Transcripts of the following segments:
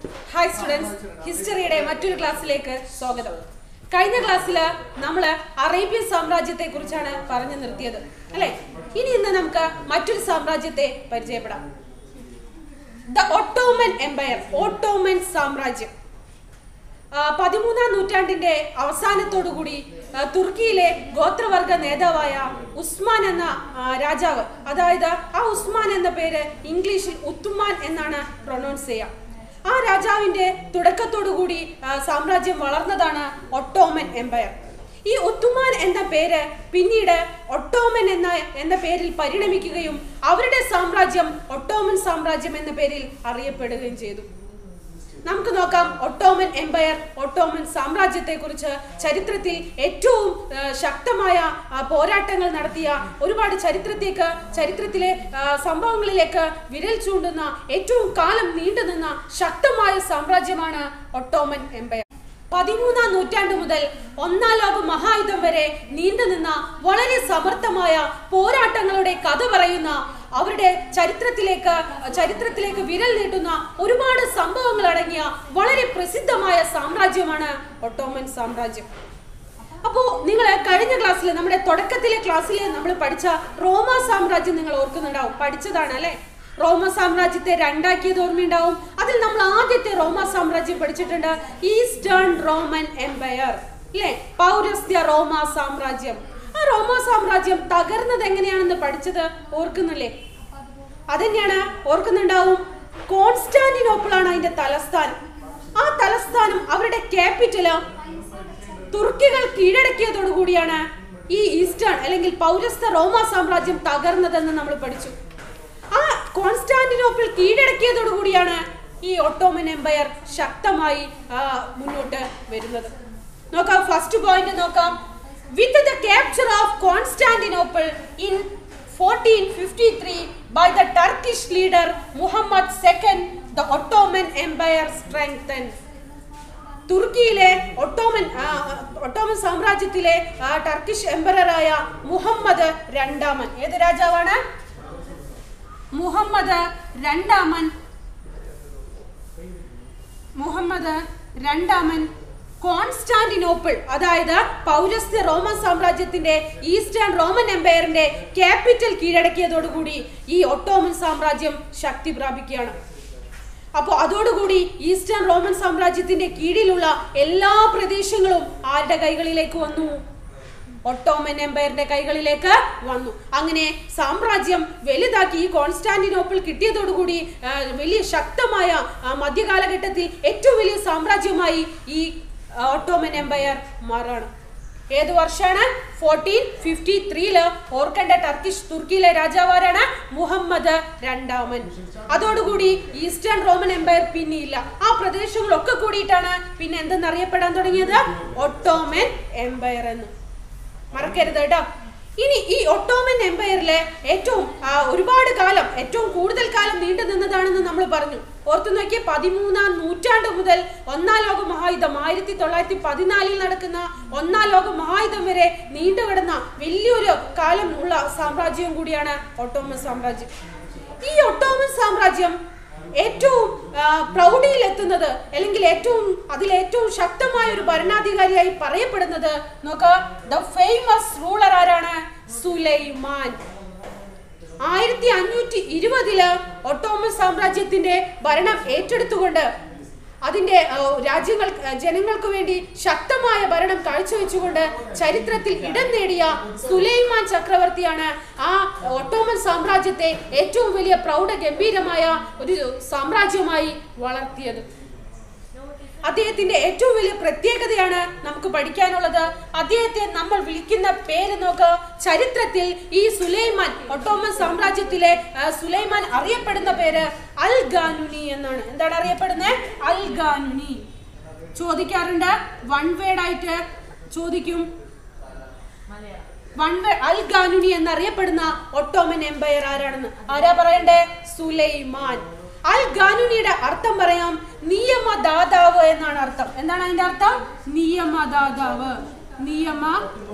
Hi students ഹിസ്റ്ററിയുടെ മറ്റൊരു ക്ലാസ്സിലേക്ക് സ്വാഗതം കഴിഞ്ഞ ക്ലാസ്സിൽ നമ്മൾ അറേബ്യൻ സാമ്രാജ്യത്തെ കുറിച്ചാണ് പറഞ്ഞു നിർത്തിയത് അല്ലെ ഇനി ഇന്ന് നമുക്ക് മറ്റൊരു സാമ്രാജ്യത്തെ പരിചയപ്പെടാം ദ ഒട്ടോമൻ എംപയർ ഓട്ടോമൻ സാമ്രാജ്യം ആ, പതിമൂന്നാം നൂറ്റാണ്ടിന്റെ അവസാനത്തോടുകൂടി ആ, തുർക്കിയിലെ ഗോത്രവർഗ നേതാവായ ഉസ്മാൻ എന്ന ആ, രാജാവ് അതായത് ആ ഉസ്മാൻ എന്ന പേര് ഇംഗ്ലീഷിൽ ഉത്തുമാൻ എന്നാണ് പ്രൊനൗൺസ് ചെയ്യുക ആ രാജാവിന്റെ തുടക്കത്തോടുകൂടി ആ, സാമ്രാജ്യം വളർന്നതാണ് ഒട്ടോമൻ എംപയർ ഈ ഒത്തുമാൻ എന്ന പേര് പിന്നീട് ഒട്ടോമൻ എന്ന എന്ന പേരിൽ പരിണമിക്കുകയും അവരുടെ സാമ്രാജ്യം ഒട്ടോമൻ സാമ്രാജ്യം എന്ന പേരിൽ അറിയപ്പെടുകയും ചെയ്തു നമുക്ക് നോക്കാം ഒട്ടോമൻ എംപയർ ഒട്ടോമൻ സാമ്രാജ്യത്തെ കുറിച്ച് ചരിത്രത്തിൽ ഏറ്റവും ആ, ശക്തമായ ആ, പോരാട്ടങ്ങൾ നടത്തിയ ഒരുപാട് ചരിത്രത്തേക്ക് ചരിത്രത്തിലെ ആ, സംഭവങ്ങളിലേക്ക് വിരൽ ചൂണ്ടുന്ന ഏറ്റവും കാലം നീണ്ടുനിന്ന ശക്തമായ സാമ്രാജ്യമാണ് ഒട്ടോമൻ എംപയർ പതിമൂന്നാം നൂറ്റാണ്ട് മുതൽ ഒന്നാം ലോക മഹായുദ്ധം വരെ നീണ്ടുനിന്ന വളരെ സമർത്ഥമായ പോരാട്ടങ്ങളുടെ കഥ പറയുന്ന അവരുടെ ചരിത്രത്തിലേക്ക് ചരിത്രത്തിലേക്ക് വിരൽ നീട്ടുന്ന ഒരുപാട് സംഭവങ്ങൾ അടങ്ങിയ വളരെ പ്രസിദ്ധമായ സാമ്രാജ്യമാണ് ഒട്ടോമൻ സാമ്രാജ്യം അപ്പോ നിങ്ങൾ കഴിഞ്ഞ ക്ലാസ്സിൽ നമ്മുടെ തുടക്കത്തിലെ ക്ലാസ്സിൽ നമ്മൾ പഠിച്ച റോമ സാമ്രാജ്യം നിങ്ങൾ ഓർക്കുന്നുണ്ടാവും പഠിച്ചതാണ് അല്ലെ റോമ സാമ്രാജ്യത്തെ രണ്ടാക്കിയത് ഓർമ്മയുണ്ടാവും അതിൽ നമ്മൾ ആദ്യത്തെ റോമ സാമ്രാജ്യം പഠിച്ചിട്ടുണ്ട് ഈസ്റ്റേൺ റോമൻ എംപയർ അല്ലെ പൗരസ്ത്യ റോമ സാമ്രാജ്യം ആ റോമ സാമ്രാജ്യം തകർന്നത് എങ്ങനെയാണെന്ന് പഠിച്ചത് ഓർക്കുന്നില്ലേ അതന്നെയാണ് ഓർക്കുന്നുണ്ടാവും കോൺസ്റ്റാന്റിനോപ്പിൾ ആണ് അതിന്റെ തലസ്ഥാനം ആ തലസ്ഥാനം അവരുടെ ക്യാപിറ്റല് തുർക്കികൾ കീഴടക്കിയതോടുകൂടിയാണ് ഈ ഈസ്റ്റേൺ അല്ലെങ്കിൽ പൗരസ്ത്യ റോമ സാമ്രാജ്യം തകർന്നതെന്ന് നമ്മൾ പഠിച്ചു ആ കോൺസ്റ്റാന്റിനോപ്പിൾ കീഴടക്കിയതോടുകൂടിയാണ് ഈ ഒട്ടോമൻ എംപയർ ശക്തമായി ആ, മുന്നോട്ട് വരുന്നത് നോക്കാം ഫസ്റ്റ് പോയിന്റ് നോക്കാം with the capture of Constantinople in 1453 by the Turkish leader Muhammad II, the Ottoman Empire strengthened. തുർക്കിയിലെ ഒട്ടോമൻ ആ, ഒട്ടോമൻ സാമ്രാജ്യത്തിലെ ആ, ടർക്കിഷ് എംപററായ മുഹമ്മദ് രണ്ടാമൻ ഏത് രാജാവാണ് മുഹമ്മദ് രണ്ടാമൻ മുഹമ്മദ് രണ്ടാമൻ കോൺസ്റ്റാന്റിനോപ്പിൾ അതായത് പൗരസ്ത്യ റോമൻ സാമ്രാജ്യത്തിന്റെ ഈസ്റ്റേൺ റോമൻ എംപയറിന്റെ ക്യാപിറ്റൽ കീഴടക്കിയതോടുകൂടി ഈ ഒട്ടോമൻ സാമ്രാജ്യം ശക്തി പ്രാപിക്കുകയാണ് അപ്പോൾ അതോടുകൂടി ഈസ്റ്റേൺ റോമൻ സാമ്രാജ്യത്തിന്റെ കീഴിലുള്ള എല്ലാ പ്രദേശങ്ങളും ആരുടെ കൈകളിലേക്ക് വന്നു ഒട്ടോമൻ എംപയറിന്റെ കൈകളിലേക്ക് വന്നു അങ്ങനെ സാമ്രാജ്യം വലുതാക്കി ഈ കോൺസ്റ്റാന്റിനോപ്പിൾ കിട്ടിയതോടുകൂടി ആ, വലിയ ശക്തമായ ആ, മധ്യകാലഘട്ടത്തിൽ ഏറ്റവും വലിയ സാമ്രാജ്യമായി ഈ ആ, ഒട്ടോമൻ എംപയർ മാറാണ് ഏത് വർഷമാണ് ഫോർട്ടീൻ ഫിഫ്റ്റി ത്രീയില് ഓർക്കേണ്ട ടർക്കിഷ് തുർക്കിയിലെ രാജാവാരാണ് മുഹമ്മദ് രണ്ടാമൻ അതോടുകൂടി ഈസ്റ്റേൺ റോമൻ എംപയർ പിന്നെയില്ല ആ പ്രദേശങ്ങളൊക്കെ കൂടിയിട്ടാണ് പിന്നെ എന്തെന്നറിയപ്പെടാൻ തുടങ്ങിയത് ഒട്ടോമൻ എംപയർ എന്ന് മറക്കരുത് കേട്ടോ ഇനി ഈ ഒട്ടോമൻ എംപയറിലെ ഏറ്റവും ആ, ഒരുപാട് കാലം ഏറ്റവും കൂടുതൽ കാലം നീണ്ടു നിന്നതാണെന്ന് നമ്മൾ പറഞ്ഞു ഓർത്തു നോക്കിയ പതിമൂന്നാം നൂറ്റാണ്ട് മുതൽ ഒന്നാം ലോക മഹായുദ്ധം ആയിരത്തി തൊള്ളായിരത്തി പതിനാലിൽ നടക്കുന്ന ഒന്നാം ലോക മഹായുദ്ധം വരെ നീണ്ടുകിടന്ന വലിയൊരു കാലം ഉള്ള സാമ്രാജ്യവും കൂടിയാണ് ഒട്ടോമൻ സാമ്രാജ്യം ഈ ഒട്ടോമൻ സാമ്രാജ്യം ഏറ്റവും ആ, പ്രൗഢിയിലെത്തുന്നത് അല്ലെങ്കിൽ ഏറ്റവും അതിൽ ഏറ്റവും ശക്തമായ ഒരു ഭരണാധികാരിയായി പറയപ്പെടുന്നത് നോക്ക ദ ഫേമസ് റൂളർ ആരാണ് സുലൈമാൻ ആയിരത്തി അഞ്ഞൂറ്റി ഇരുപതില് ഒട്ടോമൻ സാമ്രാജ്യത്തിന്റെ ഭരണം ഏറ്റെടുത്തുകൊണ്ട് അതിന്റെ ആ, രാജ്യങ്ങൾ ആ, ജനങ്ങൾക്ക് വേണ്ടി ശക്തമായ ഭരണം കാഴ്ചവെച്ചുകൊണ്ട് ചരിത്രത്തിൽ ഇടം നേടിയ സുലൈമാൻ ചക്രവർത്തിയാണ് ആ ഒട്ടോമൻ സാമ്രാജ്യത്തെ ഏറ്റവും വലിയ പ്രൗഢ ഗംഭീരമായ ഒരു സാമ്രാജ്യമായി വളർത്തിയത് അദ്ദേഹത്തിന്റെ ഏറ്റവും വലിയ പ്രത്യേകതയാണ് നമുക്ക് പഠിക്കാനുള്ളത് അദ്ദേഹത്തെ നമ്മൾ വിളിക്കുന്ന പേര് നോക്ക് ചരിത്രത്തിൽ ഈ സുലൈമാൻ ഒട്ടോമൻ സാമ്രാജ്യത്തിലെ ആ, സുലൈമാൻ അറിയപ്പെടുന്ന പേര് അൽ ഗാനുനി എന്നാണ് എന്താണ് അറിയപ്പെടുന്നത് അൽ ഗാനുനി ചോദിക്കാറുണ്ട് വൺ വേർഡ് ആയിട്ട് ചോദിക്കും വൺ വേ അൽ ഗാനുനി എന്നറിയപ്പെടുന്ന ഒട്ടോമൻ എംപയർ ആരാണെന്ന് ആരാ പറയണ്ടേ സുലൈമാൻ അൽ ഗാനുനിയുടെ അർത്ഥം പറയാം നിയമദാതാവ് എന്നാണ് അർത്ഥം എന്താണ് അതിന്റെ അർത്ഥം നിയമദാതാവ്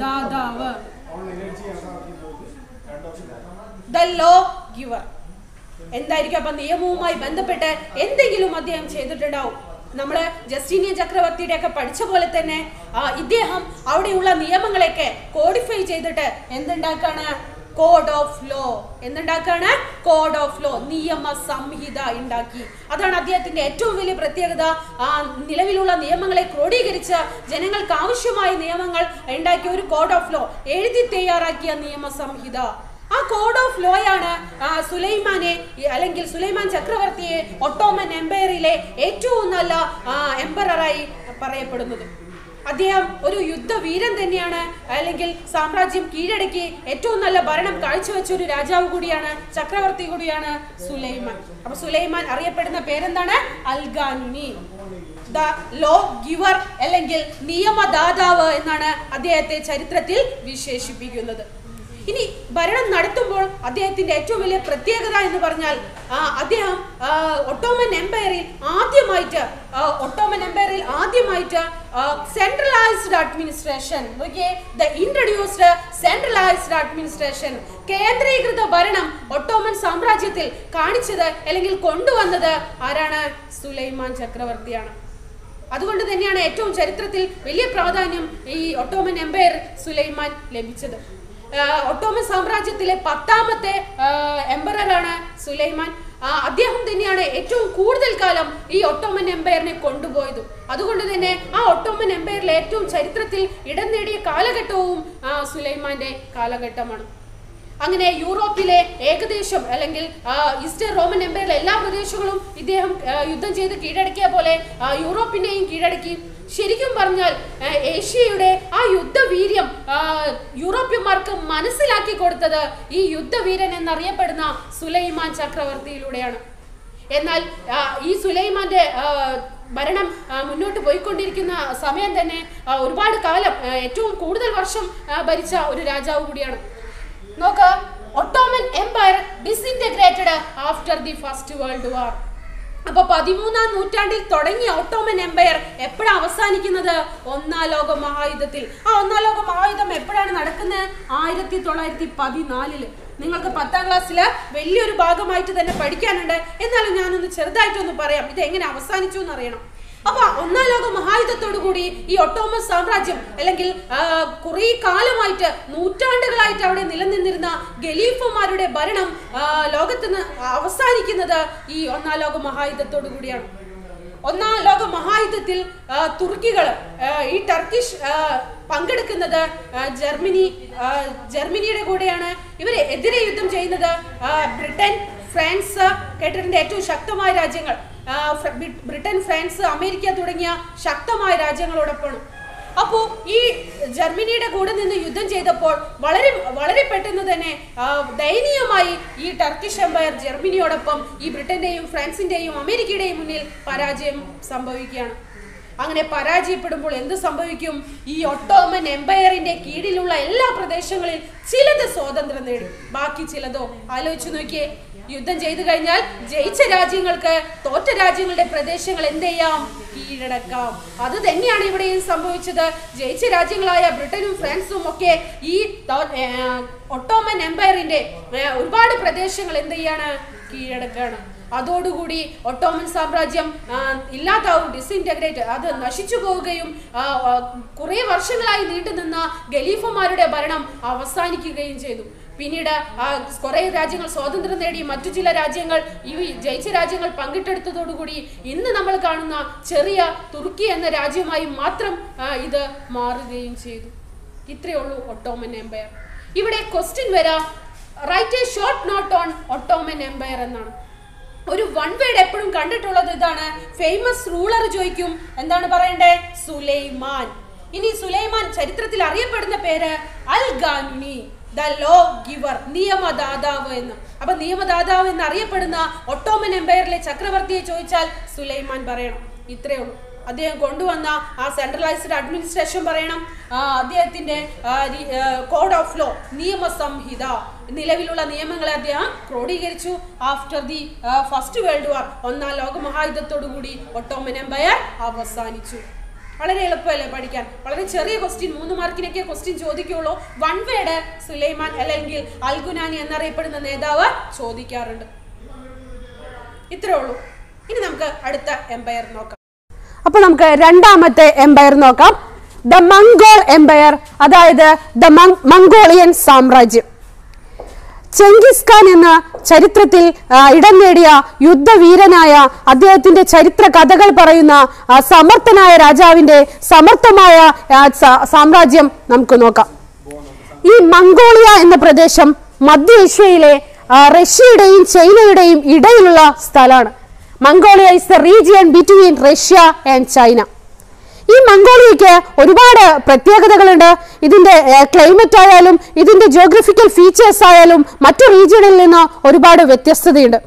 നിയമദാതാവ് ദ ലോ ഗിവർ എന്തായിരിക്കും അപ്പൊ നിയമവുമായി ബന്ധപ്പെട്ട് എന്തെങ്കിലും അദ്ദേഹം ചെയ്തിട്ടുണ്ടാവും നമ്മള് ജസ്റ്റീനിയൻ ചക്രവർത്തിയുടെ ഒക്കെ പഠിച്ച പോലെ തന്നെ ആ, ഇദ്ദേഹം അവിടെയുള്ള നിയമങ്ങളെയൊക്കെ കോഡിഫൈ ചെയ്തിട്ട് എന്തുണ്ടാക്കാണ് കോഡ് ഓഫ് ലോ എന്തുണ്ടാക്കാണ് കോഡ് ഓഫ് ലോ നിയമ സംഹിത ഉണ്ടാക്കി അതാണ് അദ്ദേഹത്തിന്റെ ഏറ്റവും വലിയ പ്രത്യേകത ആ നിലവിലുള്ള നിയമങ്ങളെ ക്രോഡീകരിച്ച് ജനങ്ങൾക്ക് ആവശ്യമായ നിയമങ്ങൾ ഉണ്ടാക്കിയ ഒരു കോഡ് ഓഫ് ലോ എഴുതി തയ്യാറാക്കിയ നിയമ സംഹിത ആ കോഡ് ഓഫ് ലോയാണ് സുലൈമാനെ ഈ അല്ലെങ്കിൽ സുലൈമാൻ ചക്രവർത്തിയെ ഒട്ടോമൻ എംപയറിലെ ഏറ്റവും നല്ല എംപററായി പറയപ്പെടുന്നത് അദ്ദേഹം ഒരു യുദ്ധവീരൻ തന്നെയാണ് അല്ലെങ്കിൽ സാമ്രാജ്യം കീഴടക്കി ഏറ്റവും നല്ല ഭരണം കാഴ്ചവെച്ച ഒരു രാജാവ് കൂടിയാണ് ചക്രവർത്തി കൂടിയാണ് സുലൈമാൻ അപ്പൊ സുലൈമാൻ അറിയപ്പെടുന്ന പേരെന്താണ് അൽഗാനി ദ ലോ ഗിവർ അല്ലെങ്കിൽ നിയമദാതാവ് എന്നാണ് അദ്ദേഹത്തെ ചരിത്രത്തിൽ വിശേഷിപ്പിക്കുന്നത് ഇനി ഭരണം നടത്തുമ്പോൾ അദ്ദേഹത്തിന്റെ ഏറ്റവും വലിയ പ്രത്യേകത എന്ന് പറഞ്ഞാൽ ആ, അദ്ദേഹം ആ, ഒട്ടോമൻ എംപയറിൽ ആദ്യമായിട്ട് ആ, ഒട്ടോമൻ എംപയറിൽ ആദ്യമായിട്ട് centralised administration the introduced centralised administration കേന്ദ്രീകൃത ഭരണം ഒട്ടോമൻ സാമ്രാജ്യത്തിൽ കാണിച്ചത് അല്ലെങ്കിൽ കൊണ്ടുവന്നത് ആരാണ് സുലൈമാൻ ചക്രവർത്തിയാണ് അതുകൊണ്ട് തന്നെയാണ് ഏറ്റവും ചരിത്രത്തിൽ വലിയ പ്രാധാന്യം ഈ ഒട്ടോമൻ എംപയർ സുലൈമാൻ ലഭിച്ചത് ആ, ഒട്ടോമൻ സാമ്രാജ്യത്തിലെ പത്താമത്തെ എംപററാണ് സുലൈമാൻ ആ, അദ്ദേഹം തന്നെയാണ് ഏറ്റവും കൂടുതൽ കാലം ഈ ഒട്ടോമൻ എംപയറിനെ കൊണ്ടുപോയത് അതുകൊണ്ട് തന്നെ ആ ഒട്ടോമൻ എംപയറിലെ ഏറ്റവും ചരിത്രത്തിൽ ഇടം നേടിയ കാലഘട്ടവും ആ, സുലൈമാന്റെ കാലഘട്ടമാണ് അങ്ങനെ യൂറോപ്പിലെ ഏകദേശം അല്ലെങ്കിൽ ആ, ഈസ്റ്റേൺ റോമൻ എംപയറിലെ എല്ലാ പ്രദേശങ്ങളും ഇദ്ദേഹം ആ, യുദ്ധം ചെയ്ത് കീഴടക്കിയ പോലെ ആ, യൂറോപ്പിനെയും കീഴടക്കി ശരിക്കും പറഞ്ഞാൽ ആ, ഏഷ്യയുടെ ആ യുദ്ധവീര്യം ആ, യൂറോപ്യന്മാർക്ക് മനസ്സിലാക്കി കൊടുത്തത് ഈ യുദ്ധവീരൻ എന്നറിയപ്പെടുന്ന സുലൈമാൻ ചക്രവർത്തിയിലൂടെയാണ് എന്നാൽ ആ, ഈ സുലൈമാന്റെ ആ, ഭരണം ആ, മുന്നോട്ട് പോയിക്കൊണ്ടിരിക്കുന്ന സമയം തന്നെ ആ, ഒരുപാട് കാലം ആ, ഏറ്റവും കൂടുതൽ വർഷം ആ, ഭരിച്ച ഒരു രാജാവ് കൂടിയാണ് നോക്ക് Ottoman empire disintegrated after the first world war അപ്പൊ പതിമൂന്നാം നൂറ്റാണ്ടിൽ തുടങ്ങിയ ഒട്ടോമൻ എംപയർ എപ്പോഴാണ് അവസാനിക്കുന്നത് ഒന്നാം ലോക മഹായുദ്ധത്തിൽ ആ ഒന്നാം ലോക മഹായുദ്ധം എപ്പോഴാണ് നടക്കുന്നത് ആയിരത്തി തൊള്ളായിരത്തി പതിനാലില് നിങ്ങൾക്ക് പത്താം ക്ലാസ്സിൽ വലിയൊരു ഭാഗമായിട്ട് തന്നെ പഠിക്കാനുണ്ട് എന്നാലും ഞാനൊന്ന് ചെറുതായിട്ടൊന്ന് പറയാം ഇത് എങ്ങനെ അവസാനിച്ചു എന്ന് അറിയണം അപ്പൊ ഒന്നാം ലോക മഹായുദ്ധത്തോടു കൂടി ഈ ഒട്ടോമൻ സാമ്രാജ്യം അല്ലെങ്കിൽ കുറെ കാലമായിട്ട് നൂറ്റാണ്ടുകളായിട്ട് അവിടെ നിലനിന്നിരുന്ന ഗലീഫുമാരുടെ ഭരണം ആ, ലോകത്ത് നിന്ന് അവസാനിക്കുന്നത് ഈ ഒന്നാം ലോക മഹായുദ്ധത്തോടു കൂടിയാണ് ഒന്നാം ലോക മഹായുദ്ധത്തിൽ ആ, തുർക്കികൾ ആ, ഈ ടർക്കിഷ് ആ, പങ്കെടുക്കുന്നത് ആ, ജർമ്മനി ആ, ജർമ്മനിയുടെ കൂടെയാണ് ഇവരെ എതിരെ യുദ്ധം ചെയ്യുന്നത് ആ, ബ്രിട്ടൻ ഫ്രാൻസ് കേട്ടിട്ടുണ്ട് ഏറ്റവും ശക്തമായ രാജ്യങ്ങൾ ആ, ഫ്ര- ബ്രി- ബ്രിട്ടൻ ഫ്രാൻസ് അമേരിക്ക തുടങ്ങിയ ശക്തമായ രാജ്യങ്ങളോടൊപ്പമാണ് അപ്പോൾ ഈ ജർമ്മനിയുടെ കൂടെ നിന്ന് യുദ്ധം ചെയ്തപ്പോൾ വളരെ വളരെ പെട്ടെന്ന് തന്നെ ആ, ദയനീയമായി ഈ ടർക്കിഷ് എംപയർ ജർമ്മനിയോടൊപ്പം ഈ ബ്രിട്ടന്റെയും ഫ്രാൻസിന്റെയും അമേരിക്കയുടെയും മുന്നിൽ പരാജയം സംഭവിക്കുകയാണ് അങ്ങനെ പരാജയപ്പെടുമ്പോൾ എന്ത് സംഭവിക്കും ഈ ഒട്ടോമൻ എംപയറിന്റെ കീഴിലുള്ള എല്ലാ പ്രദേശങ്ങളിൽ ചിലത് സ്വാതന്ത്ര്യം നേടും ബാക്കി ചിലതോ ആലോചിച്ചു നോക്കിയേ യുദ്ധം ചെയ്തു കഴിഞ്ഞാൽ ജയിച്ച രാജ്യങ്ങൾക്ക് തോറ്റ രാജ്യങ്ങളുടെ പ്രദേശങ്ങൾ എന്ത് ചെയ്യാം കീഴടക്കാം അത് തന്നെയാണ് ഇവിടെയും സംഭവിച്ചത് ജയിച്ച രാജ്യങ്ങളായ ബ്രിട്ടനും ഫ്രാൻസും ഒക്കെ ഈ തോ- ഏ, ഒട്ടോമൻ എംപയറിന്റെ ഏ, ഒരുപാട് പ്രദേശങ്ങൾ എന്ത് ചെയ്യാണ് കീഴടക്കാണ് അതോടുകൂടി ഒട്ടോമൻ സാമ്രാജ്യം ആ, ഇല്ലാതാവും ഡിസിൻറ്റഗ്രേറ്റ് അത് നശിച്ചു പോവുകയും ആ, ആ, കുറേ വർഷങ്ങളായി നീണ്ടുനിന്ന ഗലീഫമാരുടെ ഭരണം അവസാനിക്കുകയും ചെയ്തു പിന്നീട് ആ കുറെ രാജ്യങ്ങൾ സ്വാതന്ത്ര്യം നേടി മറ്റു ചില രാജ്യങ്ങൾ ഈ ജയിച്ച രാജ്യങ്ങൾ പങ്കിട്ടെടുത്തതോടുകൂടി ഇന്ന് നമ്മൾ കാണുന്ന ചെറിയ തുർക്കി എന്ന രാജ്യമായി മാത്രം ആ, ഇത് മാറുകയും ചെയ്തു ഇത്രയേ ഉള്ളൂ ഒട്ടോമൻ എംപയർ ഇവിടെ ക്വസ്റ്റ്യൻ വരാം write a short note on Ottoman empire എന്നാണ് ഒരു വൺ വേർഡ് എപ്പോഴും കണ്ടിട്ടുള്ളത് ഇതാണ് ഫേമസ് റൂളർ ചോദിക്കും എന്താണ് പറയണ്ടേ സുലൈമാൻ ഇനി സുലൈമാൻ ചരിത്രത്തിൽ അറിയപ്പെടുന്ന പേര് al Qanuni the law giver നിയമദാതാവ് എന്ന് അപ്പൊ നിയമദാതാവ് എന്ന് അറിയപ്പെടുന്ന ഒട്ടോമൻ എംപയറിലെ ചക്രവർത്തിയെ ചോദിച്ചാൽ സുലൈമാൻ പറയണം ഇത്രയേ ഉള്ളൂ അദ്ദേഹം കൊണ്ടുവന്ന ആ സെൻട്രലൈസ്ഡ് അഡ്മിനിസ്ട്രേഷൻ പറയണം ആ, അദ്ദേഹത്തിന്റെ കോഡ് ഓഫ് ലോ നിയമസംഹിത നിലവിലുള്ള നിയമങ്ങളെ അദ്ദേഹം ക്രോഡീകരിച്ചു after the first world war ഒന്നാം ലോക മഹായുദ്ധത്തോടു കൂടി ഒട്ടോമൻ എംപയർ അവസാനിച്ചു വളരെ എളുപ്പമല്ലേ പഠിക്കാൻ വളരെ ചെറിയ ക്വസ്റ്റ്യൻ മൂന്ന് മാർക്കിനൊക്കെ ക്വസ്റ്റ്യൻ ചോദിക്കുള്ളൂ വൺ വേർഡ് സുലൈമാൻ അല്ലെങ്കിൽ അൽഗുനാനി എന്നറിയപ്പെടുന്ന നേതാവ് ചോദിക്കാറുണ്ട് ഇത്രേ ഉള്ളൂ ഇനി നമുക്ക് അടുത്ത എംപയർ നോക്കാം അപ്പൊ നമുക്ക് രണ്ടാമത്തെ എംപയർ നോക്കാം ദ മംഗോൾ എംപയർ അതായത് ദ മംഗോളിയൻ സാമ്രാജ്യം ചെങ്കിസ് ഖാൻ എന്ന ചരിത്രത്തിൽ ആ, ഇടം നേടിയ യുദ്ധവീരനായ അദ്ദേഹത്തിന്റെ ചരിത്ര കഥകൾ പറയുന്ന ആ, സമർത്ഥനായ രാജാവിന്റെ സമർത്ഥമായ ആ, സ- സാമ്രാജ്യം നമുക്ക് നോക്കാം ഈ മംഗോളിയ എന്ന പ്രദേശം മധ്യ ഏഷ്യയിലെ ആ, റഷ്യയുടെയും ചൈനയുടെയും ഇടയിലുള്ള സ്ഥലമാണ് Mongolia is the region between Russia and China ഈ മംഗോളിയയ്ക്ക് ഒരുപാട് പ്രത്യേകതകളുണ്ട് ഇതിന്റെ ക്ലൈമറ്റ് ആയാലും ഇതിന്റെ ജോഗ്രഫിക്കൽ ഫീച്ചേഴ്സ് ആയാലും മറ്റു റീജിയണിൽ നിന്ന് ഒരുപാട് വ്യത്യസ്തതയുണ്ട്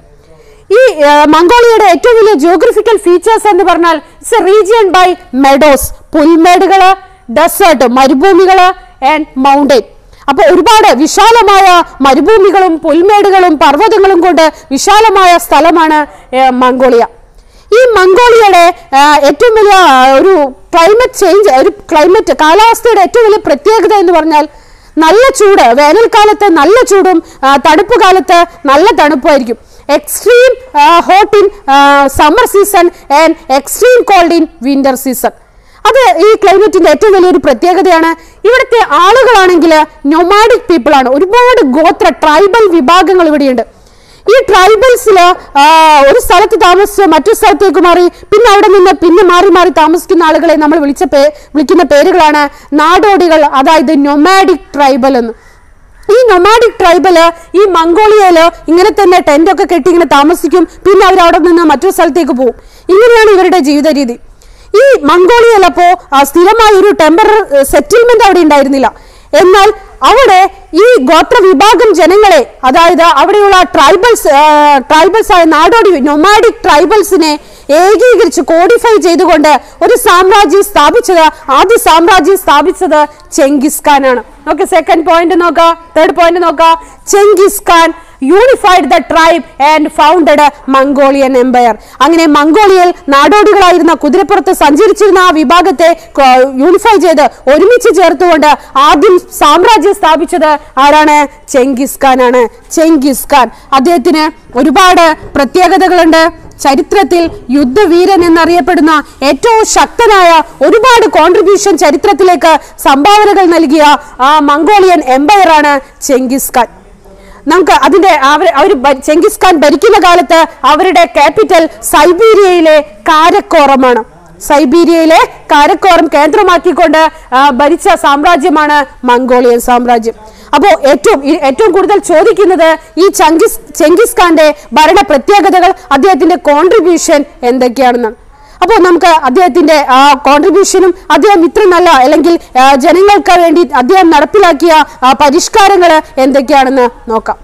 ഈ ആ, മംഗോളിയയുടെ ഏറ്റവും വലിയ ജോഗ്രഫിക്കൽ ഫീച്ചേഴ്സ് എന്ന് പറഞ്ഞാൽ it's a region by meadows പുൽമേടുകള് ഡെസേർട്ട് മരുഭൂമികള് ആൻഡ് മൗണ്ടൈൻ അപ്പൊ ഒരുപാട് വിശാലമായ മരുഭൂമികളും പുൽമേടുകളും പർവ്വതങ്ങളും കൊണ്ട് വിശാലമായ സ്ഥലമാണ് ഏ, മംഗോളിയ ഈ മംഗോളിയയുടെ ആ, ഏറ്റവും വലിയ ആ, ഒരു ക്ലൈമറ്റ് ചേഞ്ച് ഒരു ക്ലൈമറ്റ് കാലാവസ്ഥയുടെ ഏറ്റവും വലിയ പ്രത്യേകത എന്ന് പറഞ്ഞാൽ നല്ല ചൂട് വേനൽക്കാലത്ത് നല്ല ചൂടും ആ, തണുപ്പ് കാലത്ത് നല്ല തണുപ്പായിരിക്കും extreme hot in summer season and extreme cold in winter season അത് ഈ ക്ലൈമറ്റിന്റെ ഏറ്റവും വലിയൊരു പ്രത്യേകതയാണ് ഇവിടുത്തെ ആളുകളാണെങ്കിൽ നൊമാഡിക് പീപ്പിൾ ആണ് ഒരുപാട് ഗോത്ര ട്രൈബൽ വിഭാഗങ്ങൾ ഇവിടെയുണ്ട് ഈ ട്രൈബൽസില് ഒരു സ്ഥലത്ത് താമസിച്ച് മറ്റൊരു സ്ഥലത്തേക്ക് മാറി പിന്നെ അവിടെ നിന്ന് പിന്നെ മാറി മാറി താമസിക്കുന്ന ആളുകളെ നമ്മൾ വിളിച്ച പേ വിളിക്കുന്ന പേരുകളാണ് നാടോടികൾ അതായത് നൊമാഡിക് ട്രൈബൽ എന്ന് ഈ നൊമാഡിക് ട്രൈബല് ഈ മംഗോളിയയില് ഇങ്ങനെ തന്നെ ടെന്റ് ഒക്കെ കെട്ടി ഇങ്ങനെ താമസിക്കും പിന്നെ അവർ അവിടെ നിന്ന് മറ്റൊരു സ്ഥലത്തേക്ക് പോകും ഇങ്ങനെയാണ് ഇവരുടെ ജീവിത രീതി ഈ മംഗോളിയയിൽ അപ്പോ ആ, സ്ഥിരമായ ഒരു ടെമ്പററി സെറ്റിൽമെന്റ് അവിടെ ഉണ്ടായിരുന്നില്ല എന്നാൽ അവിടെ ഈ ഗോത്ര വിഭാഗം ജനങ്ങളെ അതായത് അവിടെയുള്ള ട്രൈബൽസ് ട്രൈബൽസ് ആയ നാടോടി നൊമാഡിക് ട്രൈബൽസിനെ ഏകീകരിച്ച് കോഡിഫൈ ചെയ്തുകൊണ്ട് ഒരു സാമ്രാജ്യം സ്ഥാപിച്ചത് ആദ്യ സാമ്രാജ്യം സ്ഥാപിച്ചത് ചെങ്കിസ് ഖാൻ ആണ് ഓക്കെ സെക്കൻഡ് പോയിന്റ് നോക്കാം തേർഡ് പോയിന്റ് നോക്കാം Genghis Khan unified the tribe and founded Mongolian empire അങ്ങനെ മംഗോളിയയിൽ നാടോടികളായിരുന്ന കുതിരപ്പുറത്ത് സഞ്ചരിച്ചിരുന്ന ആ വിഭാഗത്തെ യൂണിഫൈ ചെയ്ത് ഒരുമിച്ച് ചേർത്തുകൊണ്ട് ആദ്യം സാമ്രാജ്യം സ്ഥാപിച്ചത് ആരാണ് ചെങ്കിസ് ഖാൻ ആണ് ചെങ്കിസ് ഖാൻ അദ്ദേഹത്തിന് ഒരുപാട് പ്രത്യേകതകളുണ്ട് ചരിത്രത്തിൽ യുദ്ധവീരൻ എന്നറിയപ്പെടുന്ന ഏറ്റവും ശക്തനായ ഒരുപാട് കോൺട്രിബ്യൂഷൻ ചരിത്രത്തിലേക്ക് സംഭാവനകൾ നൽകിയ ആ മംഗോളിയൻ എംപയറാണ് ചെങ്കിസ് ഖാൻ നമുക്ക് അതിന്റെ അവർ അവർ ചെങ്കിസ് ഖാൻ ഭരിക്കുന്ന കാലത്ത് അവരുടെ ക്യാപിറ്റൽ സൈബീരിയയിലെ കാരക്കോറമാണ് സൈബീരിയയിലെ കാരക്കോറം കേന്ദ്രമാക്കിക്കൊണ്ട് ആ, ഭരിച്ച സാമ്രാജ്യമാണ് മംഗോളിയൻ സാമ്രാജ്യം അപ്പോ ഏറ്റവും ഈ ഏറ്റവും കൂടുതൽ ചോദിക്കുന്നത് ഈ ചങ്കിസ് ചെങ്കിസ് ഖാന്റെ ഭരണ പ്രത്യേകതകൾ അദ്ദേഹത്തിന്റെ കോൺട്രിബ്യൂഷൻ എന്തൊക്കെയാണെന്നാണ് അപ്പോൾ നമുക്ക് അദ്ദേഹത്തിന്റെ ആ കോൺട്രിബ്യൂഷനും അദ്ദേഹം ഇത്ര നല്ല അല്ലെങ്കിൽ ആ, ജനങ്ങൾക്ക് വേണ്ടി അദ്ദേഹം നടപ്പിലാക്കിയ ആ, പരിഷ്കാരങ്ങൾ എന്തൊക്കെയാണെന്ന് നോക്കാം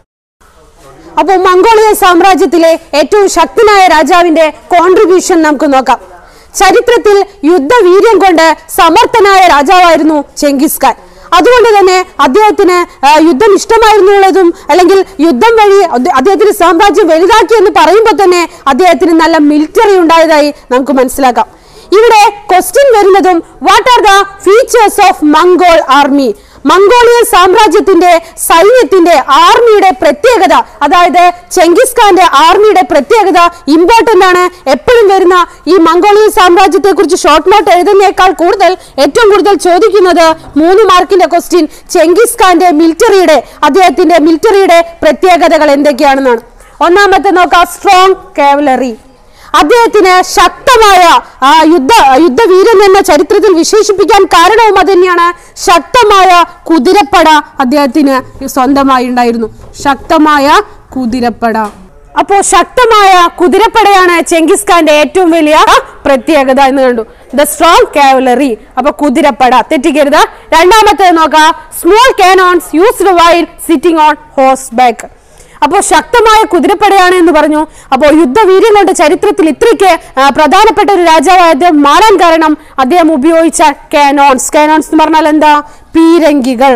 അപ്പോൾ മംഗോളിയൻ സാമ്രാജ്യത്തിലെ ഏറ്റവും ശക്തനായ രാജാവിന്റെ കോൺട്രിബ്യൂഷൻ നമുക്ക് നോക്കാം ചരിത്രത്തിൽ യുദ്ധവീര്യം കൊണ്ട് സമർത്ഥനായ രാജാവായിരുന്നു ചെങ്കിസ് ഖാൻ അതുകൊണ്ട് തന്നെ അദ്ദേഹത്തിന് ആ, യുദ്ധം ഇഷ്ടമായിരുന്നുള്ളതും അല്ലെങ്കിൽ യുദ്ധം വഴി അദ്ദേ- അദ്ദേഹത്തിന്റെ സാമ്രാജ്യം വലുതാക്കി എന്ന് പറയുമ്പോൾ തന്നെ അദ്ദേഹത്തിന് നല്ല മിലിറ്ററി ഉണ്ടായതായി നമുക്ക് മനസ്സിലാക്കാം ഇവിടെ ക്വസ്റ്റ്യൻ വരുന്നതും what are the features of Mongol army Mongolian സാമ്രാജ്യത്തിന്റെ സൈന്യത്തിന്റെ ആർമിയുടെ പ്രത്യേകത അതായത് ചെങ്കിസ് ഖാന്റെ ആർമിയുടെ പ്രത്യേകത ഇമ്പോർട്ടന്റ് ആണ് എപ്പോഴും വരുന്ന ഈ മംഗോളിയൻ സാമ്രാജ്യത്തെ കുറിച്ച് ഷോർട്ട് നോട്ട് എഴുതുന്നേക്കാൾ കൂടുതൽ ഏറ്റവും കൂടുതൽ ചോദിക്കുന്നത് മൂന്ന് മാർക്കിന്റെ ക്വസ്റ്റ്യൻ ചെങ്കിസ് ഖാന്റെ മിലിറ്ററിയുടെ അദ്ദേഹത്തിന്റെ മിലിറ്ററിയുടെ പ്രത്യേകതകൾ എന്തൊക്കെയാണെന്നാണ് ഒന്നാമത്തെ നോക്കാം സ്ട്രോങ് കാവലറി അദ്ദേഹത്തിന് ശക്തമായ ആ, യുദ്ധ യുദ്ധവീരൻ എന്ന ചരിത്രത്തിൽ വിശേഷിപ്പിക്കാൻ കാരണവും അത് തന്നെയാണ് ശക്തമായ കുതിരപ്പട അദ്ദേഹത്തിന് സ്വന്തമായി ഉണ്ടായിരുന്നു ശക്തമായ കുതിരപ്പട അപ്പോ ശക്തമായ കുതിരപ്പടയാണ് ചെങ്കിസ് ഖാന്റെ ഏറ്റവും വലിയ പ്രത്യേകത എന്ന് കണ്ടു ദ സ്ട്രോങ് കാവലറി അപ്പൊ കുതിരപ്പട തെറ്റിക്കരുത് രണ്ടാമത്തേത് നോക്കാം small cannons used while sitting on horse back അപ്പോൾ ശക്തമായ കുതിരപ്പടയാണ് എന്ന് പറഞ്ഞു അപ്പോൾ യുദ്ധവീര്യം കൊണ്ട് ചരിത്രത്തിൽ ഇത്രയ്ക്ക് ആ, പ്രധാനപ്പെട്ട ഒരു രാജാവായി അദ്ദേഹം മാറാൻ കാരണം അദ്ദേഹം ഉപയോഗിച്ച കാനോൺസ് കാനോൺസ് എന്ന് പറഞ്ഞാൽ എന്താ പീരങ്കികൾ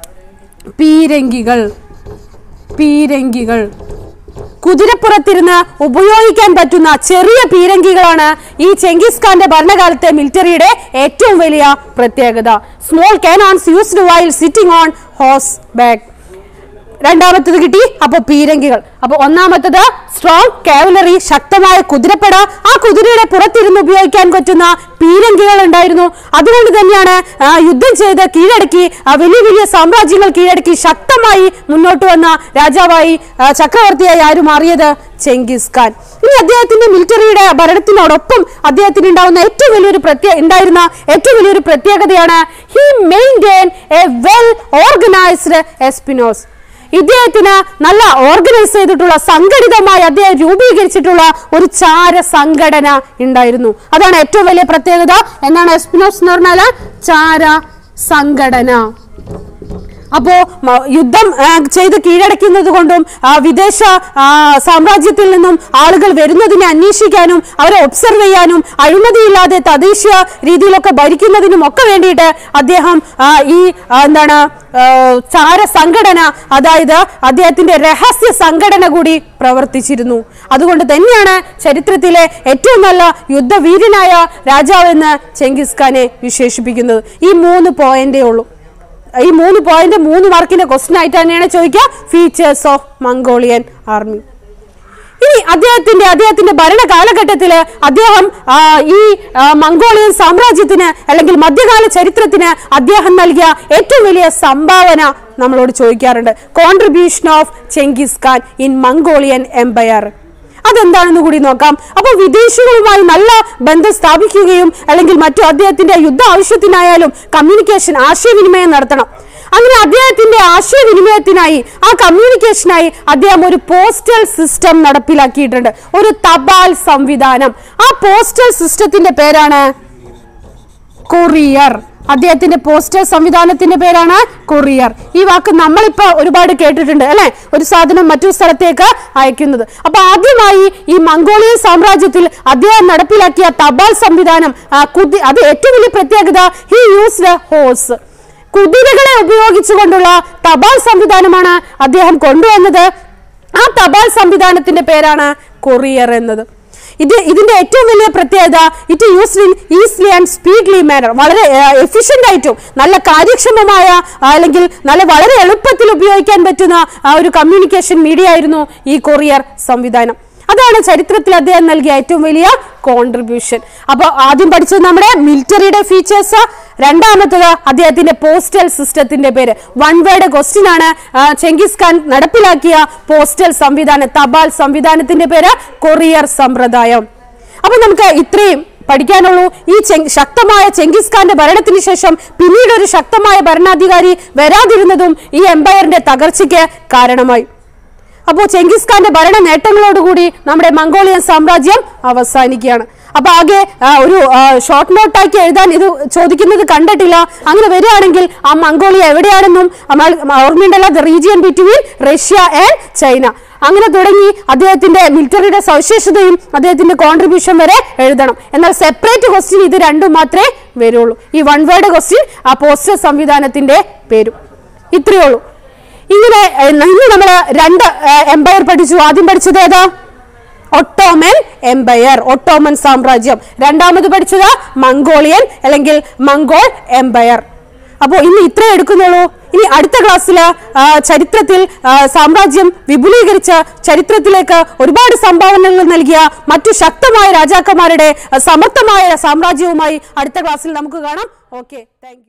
പീരങ്കികൾ പീരങ്കികൾ കുതിരപ്പുറത്തിരുന്ന് ഉപയോഗിക്കാൻ പറ്റുന്ന ചെറിയ പീരങ്കികളാണ് ഈ ചെങ്കിസ് ഖാന്റെ ഭരണകാലത്തെ മിലിറ്ററിയുടെ ഏറ്റവും വലിയ പ്രത്യേകത small cannons used while sitting on horse back രണ്ടാമത്തത് കിട്ടി അപ്പൊ പീരങ്കികൾ അപ്പൊ ഒന്നാമത്തത് സ്ട്രോങ് കാവലറി ശക്തമായ കുതിരപ്പട ആ കുതിരയുടെ പുറത്തിരുന്ന് ഉപയോഗിക്കാൻ പറ്റുന്ന പീരങ്കികൾ ഉണ്ടായിരുന്നു അതുകൊണ്ട് തന്നെയാണ് ആ, യുദ്ധം ചെയ്ത് കീഴടക്കി ആ, വലിയ വലിയ സാമ്രാജ്യങ്ങൾ കീഴടക്കി ശക്തമായി മുന്നോട്ട് വന്ന രാജാവായി ആ, ചക്രവർത്തിയായി ആര് മാറിയത് ചെങ്കിസ് ഖാൻ ഇനി അദ്ദേഹത്തിന്റെ മിലിറ്ററിയുടെ ഭരണത്തിനോടൊപ്പം അദ്ദേഹത്തിന് ഉണ്ടാവുന്ന ഏറ്റവും വലിയൊരു പ്രത്യേക ഉണ്ടായിരുന്ന ഏറ്റവും വലിയൊരു പ്രത്യേകതയാണ് he maintain a well organised espionage ഇദ്ദേഹത്തിന് നല്ല ഓർഗനൈസ് ചെയ്തിട്ടുള്ള സംഘടിതമായി അദ്ദേഹം രൂപീകരിച്ചിട്ടുള്ള ഒരു ചാര സംഘടന ഉണ്ടായിരുന്നു അതാണ് ഏറ്റവും വലിയ പ്രത്യേകത എന്താണ് എസ്പിനോസ് എന്ന് പറഞ്ഞാല് ചാര സംഘടന അപ്പോ മ- യുദ്ധം ആ, ചെയ്ത് കീഴടക്കുന്നത് കൊണ്ടും ആ, വിദേശ ആ, സാമ്രാജ്യത്തിൽ നിന്നും ആളുകൾ വരുന്നതിനെ അന്വേഷിക്കാനും അവരെ ഒബ്സർവ് ചെയ്യാനും അഴിമതിയില്ലാതെ തദ്ദേശീയ രീതിയിലൊക്കെ ഭരിക്കുന്നതിനും ഒക്കെ വേണ്ടിയിട്ട് അദ്ദേഹം ആ, ഈ ആ, എന്താണ് ആ, ചാര സംഘടന അതായത് അദ്ദേഹത്തിന്റെ രഹസ്യ സംഘടന കൂടി പ്രവർത്തിച്ചിരുന്നു അതുകൊണ്ട് തന്നെയാണ് ചരിത്രത്തിലെ ഏറ്റവും നല്ല യുദ്ധവീരനായ രാജാവെന്ന് ചെങ്കിസ് ഖാനെ വിശേഷിപ്പിക്കുന്നത് ഈ മൂന്ന് പോയിന്റേ ഉള്ളൂ ഈ മൂന്ന് പോയിന്റ് മൂന്ന് മാർക്കിന്റെ ക്വസ്റ്റ്യൻ ആയിട്ട് തന്നെയാണ് ചോദിക്കുക ഫീച്ചേഴ്സ് ഓഫ് മംഗോളിയൻ ആർമി ഇനി അദ്ദേഹത്തിന്റെ അദ്ദേഹത്തിന്റെ ഭരണ കാലഘട്ടത്തില് അദ്ദേഹം ആ, ഈ ആ, മംഗോളിയൻ സാമ്രാജ്യത്തിന് അല്ലെങ്കിൽ മധ്യകാല ചരിത്രത്തിന് അദ്ദേഹം നൽകിയ ഏറ്റവും വലിയ സംഭാവന നമ്മളോട് ചോദിക്കാറുണ്ട് contribution of Genghis Khan in Mongolian empire അതെന്താണെന്ന് കൂടി നോക്കാം അപ്പോൾ വിദേശികളുമായി നല്ല ബന്ധം സ്ഥാപിക്കുകയും അല്ലെങ്കിൽ മറ്റു അദ്ദേഹത്തിന്റെ യുദ്ധ ആവശ്യത്തിനായാലും കമ്മ്യൂണിക്കേഷൻ ആശയവിനിമയം നടത്തണം അങ്ങനെ അദ്ദേഹത്തിന്റെ ആശയവിനിമയത്തിനായി ആ കമ്മ്യൂണിക്കേഷനായി അദ്ദേഹം ഒരു പോസ്റ്റൽ സിസ്റ്റം നടപ്പിലാക്കിയിട്ടുണ്ട് ഒരു തപാൽ സംവിധാനം ആ പോസ്റ്റൽ സിസ്റ്റത്തിന്റെ പേരാണ് കൊറിയർ അദ്ദേഹത്തിന്റെ പോസ്റ്റൽ സംവിധാനത്തിന്റെ പേരാണ് കൊറിയർ ഈ വാക്ക് നമ്മളിപ്പോ ഒരുപാട് കേട്ടിട്ടുണ്ട് അല്ലെ ഒരു സാധനം മറ്റൊരു സ്ഥലത്തേക്ക് അയക്കുന്നത് അപ്പൊ ആദ്യമായി ഈ മംഗോളിയൻ സാമ്രാജ്യത്തിൽ അദ്ദേഹം നടപ്പിലാക്കിയ തപാൽ സംവിധാനം ആ, കുതി- അത് ഏറ്റവും വലിയ പ്രത്യേകത ഹി യൂസ്ഡ് ഹോസ് കുതിരകളെ ഉപയോഗിച്ചുകൊണ്ടുള്ള തപാൽ സംവിധാനമാണ് അദ്ദേഹം കൊണ്ടുവന്നത് ആ തപാൽ സംവിധാനത്തിന്റെ പേരാണ് കൊറിയർ എന്നത് ഇത് ഇതിന്റെ ഏറ്റവും വലിയ പ്രത്യേകത it used in easily and speedly manner വളരെ എഫിഷ്യന്റ് ആയിട്ടും നല്ല കാര്യക്ഷമമായ ആ, അല്ലെങ്കിൽ നല്ല വളരെ എളുപ്പത്തിൽ ഉപയോഗിക്കാൻ പറ്റുന്ന ആ ഒരു കമ്മ്യൂണിക്കേഷൻ മീഡിയ ആയിരുന്നു ഈ കൊറിയർ സംവിധാനം അതാണ് ചരിത്രത്തിൽ അദ്ദേഹം നൽകിയ ഏറ്റവും വലിയ കോൺട്രിബ്യൂഷൻ അപ്പോൾ ആദ്യം പഠിച്ചത് നമ്മുടെ മിലിറ്ററിയുടെ ഫീച്ചേഴ്സ് രണ്ടാമത്തത് അദ്ദേഹത്തിന്റെ പോസ്റ്റൽ സിസ്റ്റത്തിന്റെ പേര് വൺ വേർഡ് ക്വസ്റ്റ്യൻ ആണ് ആ, ചെങ്കിസ് ഖാൻ നടപ്പിലാക്കിയ പോസ്റ്റൽ സംവിധാനം തപാൽ സംവിധാനത്തിന്റെ പേര് കൊറിയർ സമ്പ്രദായം അപ്പൊ നമുക്ക് ഇത്രയും പഠിക്കാനുള്ളൂ ഈ ചെ- ശക്തമായ ചെങ്കിസ് ഖാന്റെ ഭരണത്തിന് ശേഷം പിന്നീട് ഒരു ശക്തമായ ഭരണാധികാരി വരാതിരുന്നതും ഈ എംപയറിന്റെ തകർച്ചയ്ക്ക് കാരണമായി അപ്പോൾ ചെങ്കിസ് ഖാന്റെ ഭരണ നേട്ടങ്ങളോടുകൂടി നമ്മുടെ മംഗോളിയൻ സാമ്രാജ്യം അവസാനിക്കുകയാണ് അപ്പൊ ആകെ ആ, ഒരു ഷോർട്ട് നോട്ടാക്കി എഴുതാൻ ഇത് ചോദിക്കുന്നത് കണ്ടിട്ടില്ല അങ്ങനെ വരികയാണെങ്കിൽ ആ മംഗോളിയ എവിടെയാണെന്നും നമ്മൾ ഓർമ്മയുണ്ടല്ലോ the region between Russia and China അങ്ങനെ തുടങ്ങി അദ്ദേഹത്തിന്റെ മിലിറ്ററിയുടെ സവിശേഷതയും അദ്ദേഹത്തിന്റെ കോൺട്രിബ്യൂഷൻ വരെ എഴുതണം എന്നാൽ സെപ്പറേറ്റ് ക്വസ്റ്റ്യൻ ഇത് രണ്ടും മാത്രമേ വരുള്ളൂ ഈ വൺ വേർഡ് ക്വസ്റ്റ്യൻ ആ പോസ്റ്റർ സംവിധാനത്തിന്റെ പേരും ഇത്രയേ ഉള്ളൂ ഇങ്ങനെ ഏഹ്, ഇന്ന് നമ്മൾ രണ്ട് എംപയർ പഠിച്ചു ആദ്യം പഠിച്ചത് ഏതാ ഒട്ടോമൻ എംപയർ ഒട്ടോമൻ സാമ്രാജ്യം രണ്ടാമത് പഠിച്ചത് മംഗോളിയൻ അല്ലെങ്കിൽ മംഗോൾ എംപയർ അപ്പോൾ ഇന്ന് ഇത്രേ എടുക്കുന്നുള്ളൂ ഇനി അടുത്ത ക്ലാസ്സിൽ ചരിത്രത്തിൽ ആ, സാമ്രാജ്യം വിപുലീകരിച്ച് ചരിത്രത്തിലേക്ക് ഒരുപാട് സംഭാവനകൾ നൽകിയ മറ്റു ശക്തമായ രാജാക്കന്മാരുടെ ആ, സമർത്ഥമായ സാമ്രാജ്യവുമായി അടുത്ത ക്ലാസ്സിൽ നമുക്ക് കാണാം ഓക്കെ താങ്ക്